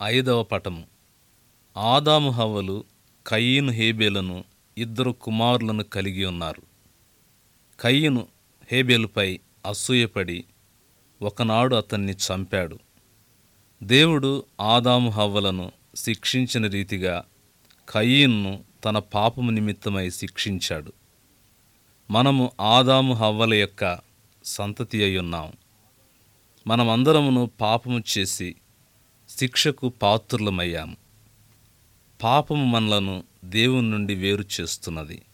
ఐదవ పటము ఆదాము హవ్వలు కయీను హేబేలను ఇద్దరు కుమారులను కలిగి ఉన్నారు కయ్యను హేబేలుపై అసూయపడి ఒకనాడు అతన్ని చంపాడు దేవుడు ఆదాము హవ్వలను శిక్షించిన రీతిగా కయీన్ను తన పాపము నిమిత్తమై శిక్షించాడు మనము ఆదాము హవ్వల యొక్క సంతతి అయి ఉన్నాం మనమందరమును పాపము చేసి శిక్షకు పాత్రులమయ్యాము పాపము మనలను దేవుని నుండి వేరు చేస్తున్నది